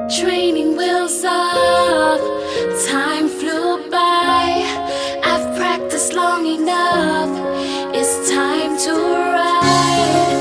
Training wheels off, time flew by. I've practiced long enough, it's time to ride.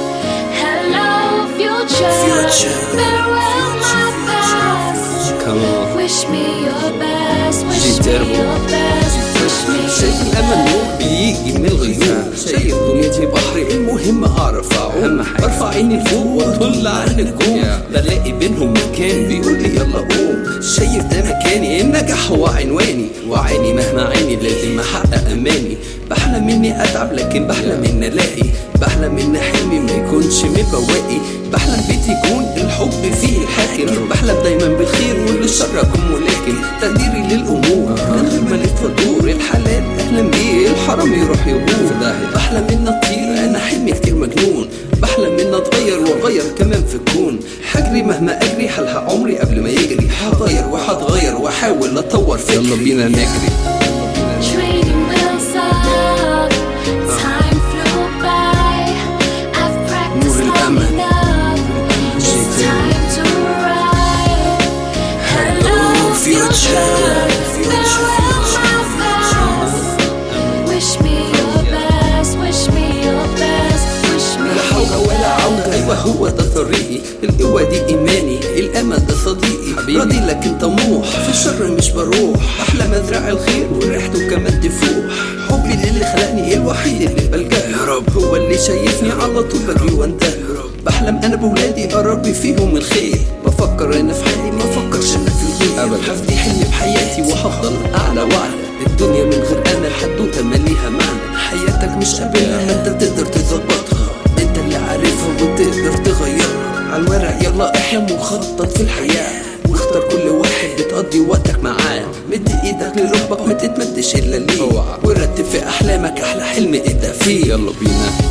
Hello, future. Future. Farewell, my past. Come on. Wish me your best, wish She's me terrible. your best, wish me شايف الامل نور بيجي من الغيوم شايف دنيتي بحر المهم اعرف اعوم برفع عيني لفوق واطل على النجوم بلاقي بينهم مكان بيقول لي يلا قوم شايف ده مكاني النجاح هو عنواني وعيني مهما عيني لازم احقق اماني بحلم اني اتعب لكن بحلم اني الاقي بحلم ان حلمي ما يكونش مبواقي بحلم بيتي يكون الحب فيه الحاكم بحلم دايما بالخير وللشر اكون ملاكم تقديري للامور من غير ما الف وادور الحلال اهلا بيه الحرام يروح يغور بحلم ان اطير انا حلمي كتير مجنون بحلم ان اتغير واغير كمان في الكون حجري مهما اجري هلحق عمري قبل ما يجري هغير وهتغير واحاول اطور فكري يلا بينا نجري Training wheels off, time flew by. I've practiced نور long الأمل. enough. It's time to ride. Hello, future. Farewell, my past. Wish me your best, wish me your best, wish me لا حول ولا عودة أيوة هو ده طريقي القوة دي إيماني الأمل ده صديقي حبيبي. راضي لكن طموح في الشر مش بروح أحلم أزرع الخير وريحته كمان تفوح حبي للي خلقني الوحيد اللي بلجأ يا رب هو اللي شايفني على طول بجري وانتهى بحلم أنا بولادي أربي فيهم الخير بفكر أنا في حالي ما أفكرش أنا في الغير أبدا هفدي حلمي بحياتي وهفضل أعلى وأعلى الدنيا من غير أنا الحدوتة ماليها معنى حياتك مش قابلها ما أنت تقدر تظبطها انت اللي عارفها وتقدر تغيرها على الورق يلا احلم وخطط في الحياة واختار كل واحد بتقضي وقتك معاه مد ايدك لربك ما تتمدش الا ليه ورتب في احلامك احلى حلم ابدا فيه يلا بينا